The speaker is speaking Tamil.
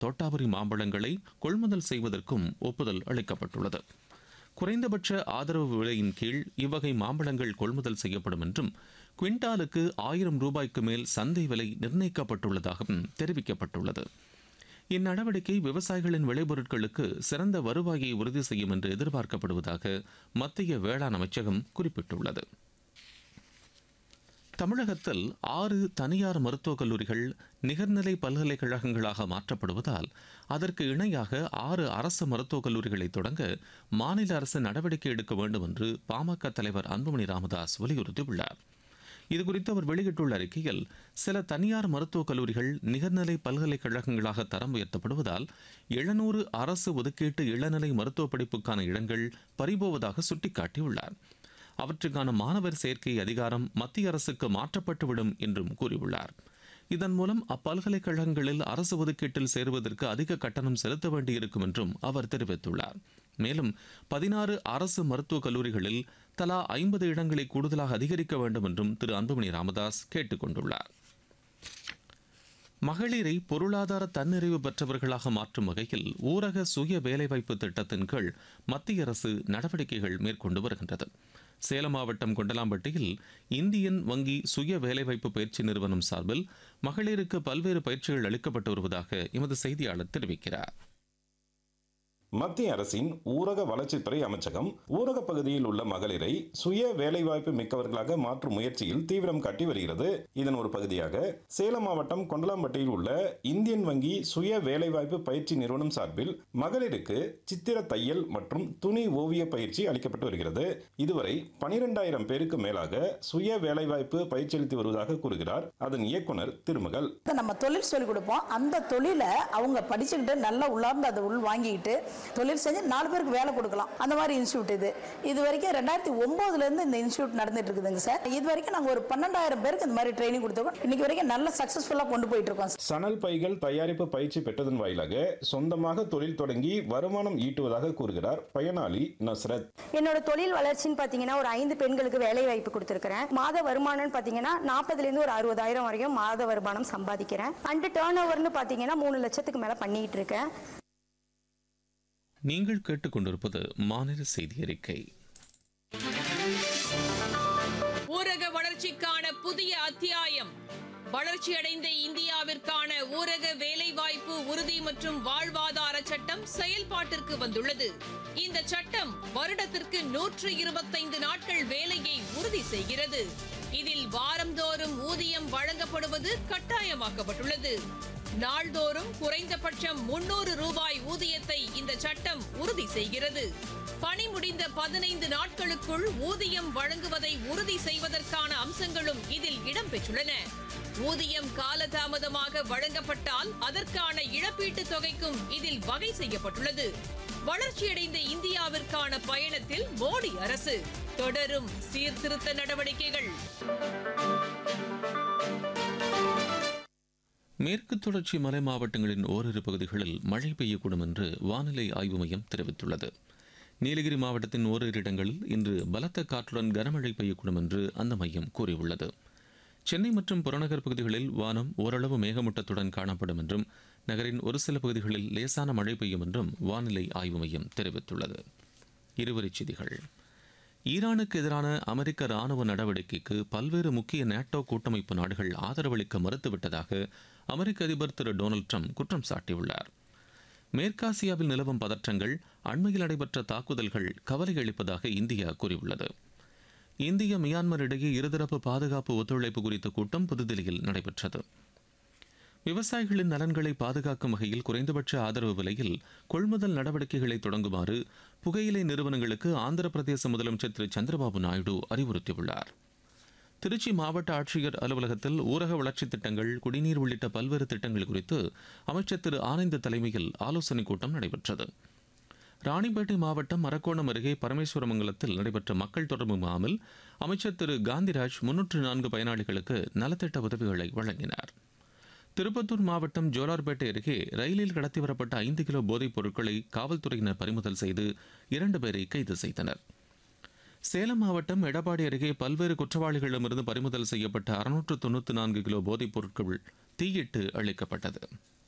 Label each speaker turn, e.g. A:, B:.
A: தோட்டாபுரி மாம்பழங்களை கொள்முதல் செய்வதற்கும் ஒப்புதல் அளிக்கப்பட்டுள்ளது குறைந்தபட்ச ஆதரவு விலையின் கீழ் இவ்வகை மாம்பழங்கள் கொள்முதல் செய்யப்படும் என்றும் குவிண்டாலுக்கு ஆயிரம் ரூபாய்க்கு மேல் சந்தை விலை நிர்ணயிக்கப்பட்டுள்ளதாகவும் தெரிவிக்கப்பட்டுள்ளது இந்நடவடிக்கை விவசாயிகளின் விளைபொருட்களுக்கு சிறந்த வருவாயை உறுதி செய்யும் என்று எதிர்பார்க்கப்படுவதாக மத்திய வேளாண் அமைச்சகம் குறிப்பிட்டுள்ளது தமிழகத்தில் ஆறு தனியார் மருத்துவக் கல்லூரிகள் நிகர்நிலை பல்கலைக்கழகங்களாக மாற்றப்படுவதால் அதற்கு இணையாக ஆறு அரசு மருத்துவக் கல்லூரிகளை தொடங்க மாநில அரசு நடவடிக்கை எடுக்க வேண்டும் என்று பாமக தலைவர் அன்புமணி ராமதாஸ் வலியுறுத்தியுள்ளார் இதுகுறித்து அவர் வெளியிட்டுள்ள அறிக்கையில் சில தனியார் மருத்துவக் கல்லூரிகள் நிகர்நிலை பல்கலைக்கழகங்களாக தரம் உயர்த்தப்படுவதால் எழுநூறு அரசு ஒதுக்கீட்டு இளநிலை மருத்துவ படிப்புக்கான இடங்கள் பறிபோவதாக சுட்டிக்காட்டியுள்ளார் அவற்றுக்கான மாணவர் சேர்க்கை அதிகாரம் மத்திய அரசுக்கு மாற்றப்பட்டுவிடும் என்றும் கூறியுள்ளார் இதன் மூலம் அப்பல்கலைக்கழகங்களில் அரசு ஒதுக்கீட்டில் சேருவதற்கு அதிக கட்டணம் செலுத்த வேண்டியிருக்கும் என்றும் அவர் தெரிவித்துள்ளார் மேலும் பதினாறு அரசு மருத்துவக் கல்லூரிகளில் தலா ஐம்பது இடங்களை கூடுதலாக அதிகரிக்க வேண்டும் என்றும் திரு அன்புமணி ராமதாஸ் கேட்டுக் கொண்டுள்ளார் மகளிரை பொருளாதார தன்னிறைவு பெற்றவர்களாக மாற்றும் வகையில் ஊரக சுய வேலைவாய்ப்பு திட்டத்தின் கீழ் மத்திய அரசு நடவடிக்கைகள் மேற்கொண்டு வருகின்றது சேலம் மாவட்டம் கொண்டலாம்பட்டியில் இந்தியன் வங்கி சுய வேலைவாய்ப்பு பயிற்சி நிறுவனம் சார்பில் மகளிருக்கு பல்வேறு பயிற்சிகள் அளிக்கப்பட்டு வருவதாக எமது செய்தியாளர் தெரிவிக்கிறார்
B: மத்திய அரசின் ஊரக வளர்ச்சித்துறை அமைச்சகம் ஊரக பகுதியில் உள்ள மகளிரை சுய வேலைவாய்ப்பு மிக்கவர்களாக மாற்றும் முயற்சியில் தீவிரம் காட்டி வருகிறது இதன் ஒரு பகுதியாக சேலம் மாவட்டம் கொண்டலாம்பட்டியில் உள்ள இந்தியன் வங்கி சுய வேலைவாய்ப்பு பயிற்சி நிறுவனம் சார்பில் மகளிருக்கு சித்திர தையல் மற்றும் துணி ஓவிய பயிற்சி அளிக்கப்பட்டு வருகிறது இதுவரை பனிரெண்டாயிரம் பேருக்கு மேலாக சுய வேலைவாய்ப்பு பயிற்சி அளித்து வருவதாக கூறுகிறார் அதன் இயக்குனர் திருமகள்
C: நம்ம தொழில் சொல்லிக் கொடுப்போம் அந்த தொழிலை அவங்க படிச்சுக்கிட்டு நல்லா உள்ளார்ந்து அதை உள் வாங்கிக்கிட்டு தொழில் செஞ்சு நாலு பேருக்கு வேலை கொடுக்கலாம் அந்த மாதிரி இன்ஸ்டியூட் இது இது வரைக்கும் ரெண்டாயிரத்தி ஒன்பதுல இருந்து இந்த இன்ஸ்டியூட் நடந்துட்டு இருக்குதுங்க சார் இது வரைக்கும் நாங்கள் ஒரு பன்னெண்டாயிரம் பேருக்கு இந்த மாதிரி ட்ரைனிங் கொடுத்துருக்கோம் இன்னைக்கு வரைக்கும் நல்ல சக்சஸ்ஃபுல்லாக கொண்டு போயிட்டு இருக்கோம்
B: சணல் பைகள் தயாரிப்பு பயிற்சி பெற்றதன் வாயிலாக சொந்தமாக தொழில் தொடங்கி வருமானம் ஈட்டுவதாக கூறுகிறார் பயனாளி நஸ்ரத்
D: என்னோட தொழில் வளர்ச்சின்னு பார்த்தீங்கன்னா ஒரு ஐந்து பெண்களுக்கு வேலை வாய்ப்பு கொடுத்துருக்கிறேன் மாத வருமானம்னு பார்த்தீங்கன்னா நாற்பதுலேருந்து ஒரு அறுபதாயிரம் வரைக்கும் மாத வருமானம் சம்பாதிக்கிறேன் அண்டு டேர்ன் ஓவர்னு பார்த்தீங்கன்னா மூணு லட்சத்துக்கு மேலே பண்ணிட்டு இருக்கேன்
A: நீங்கள் கேட்டுக்கொண்டிருப்பது மாநில செய்தி அறிக்கை
E: ஊரக வளர்ச்சிக்கான புதிய அத்தியாயம் வளர்ச்சியடைந்த இந்தியாவிற்கான ஊரக வேலைவாய்ப்பு உறுதி மற்றும் வாழ்வாதார சட்டம் செயல்பாட்டிற்கு வந்துள்ளது இந்த சட்டம் வருடத்திற்கு நூற்று இருபத்தைந்து நாட்கள் வேலையை உறுதி செய்கிறது இதில் வாரந்தோறும் ஊதியம் வழங்கப்படுவது கட்டாயமாக்கப்பட்டுள்ளது நாள்தோறும் குறைந்தபட்சம் முன்னூறு ரூபாய் ஊதியத்தை இந்த சட்டம் உறுதி செய்கிறது பணி முடிந்த பதினைந்து நாட்களுக்குள் ஊதியம் வழங்குவதை உறுதி செய்வதற்கான அம்சங்களும் இதில் இடம்பெற்றுள்ளன ஊதியம் காலதாமதமாக வழங்கப்பட்டால் அதற்கான இழப்பீட்டுத் தொகைக்கும் இதில் வகை செய்யப்பட்டுள்ளது வளர்ச்சியடைந்த இந்தியாவிற்கான பயணத்தில் மோடி அரசு தொடரும் சீர்திருத்த நடவடிக்கைகள்
A: மேற்கு தொடர்ச்சி மலை மாவட்டங்களின் ஓரிரு பகுதிகளில் மழை பெய்யக்கூடும் என்று வானிலை ஆய்வு மையம் தெரிவித்துள்ளது நீலகிரி மாவட்டத்தின் ஓரிரு இடங்களில் இன்று பலத்த காற்றுடன் கனமழை பெய்யக்கூடும் என்று அந்த மையம் கூறியுள்ளது சென்னை மற்றும் புறநகர் பகுதிகளில் வானம் ஓரளவு மேகமூட்டத்துடன் காணப்படும் என்றும் நகரின் ஒரு சில பகுதிகளில் லேசான மழை பெய்யும் என்றும் வானிலை ஆய்வு மையம் தெரிவித்துள்ளது இருவரிச் செய்திகள் ஈரானுக்கு எதிரான அமெரிக்க ராணுவ நடவடிக்கைக்கு பல்வேறு முக்கிய நேட்டோ கூட்டமைப்பு நாடுகள் ஆதரவளிக்க மறுத்துவிட்டதாக அமெரிக்க அதிபர் திரு டொனால்டு ட்ரம்ப் குற்றம் சாட்டியுள்ளார் மேற்காசியாவில் நிலவும் பதற்றங்கள் அண்மையில் நடைபெற்ற தாக்குதல்கள் கவலை அளிப்பதாக இந்தியா கூறியுள்ளது இந்திய மியான்மர் இடையே இருதரப்பு பாதுகாப்பு ஒத்துழைப்பு குறித்த கூட்டம் புதுதில்லியில் நடைபெற்றது விவசாயிகளின் நலன்களை பாதுகாக்கும் வகையில் குறைந்தபட்ச ஆதரவு விலையில் கொள்முதல் நடவடிக்கைகளை தொடங்குமாறு புகையிலை நிறுவனங்களுக்கு ஆந்திர பிரதேச முதலமைச்சர் திரு சந்திரபாபு நாயுடு அறிவுறுத்தியுள்ளார் திருச்சி மாவட்ட ஆட்சியர் அலுவலகத்தில் ஊரக வளர்ச்சித் திட்டங்கள் குடிநீர் உள்ளிட்ட பல்வேறு திட்டங்கள் குறித்து அமைச்சர் திரு ஆனந்த் தலைமையில் ஆலோசனைக் கூட்டம் நடைபெற்றது ராணிப்பேட்டை மாவட்டம் மரக்கோணம் அருகே பரமேஸ்வரமங்கலத்தில் நடைபெற்ற மக்கள் தொடர்பு முகாமில் அமைச்சர் திரு காந்திராஜ் முன்னூற்று நான்கு பயனாளிகளுக்கு நலத்திட்ட உதவிகளை வழங்கினார் திருப்பத்தூர் மாவட்டம் ஜோலார்பேட்டை அருகே ரயிலில் கடத்தி வரப்பட்ட ஐந்து கிலோ போதைப் பொருட்களை காவல்துறையினர் பறிமுதல் செய்து இரண்டு பேரை கைது செய்தனர் சேலம் மாவட்டம் எடப்பாடி அருகே பல்வேறு குற்றவாளிகளிடமிருந்து பறிமுதல் செய்யப்பட்ட அறுநூற்று தொண்ணூற்று நான்கு கிலோ போதைப் பொருட்கள் தீயிட்டு அளிக்கப்பட்டது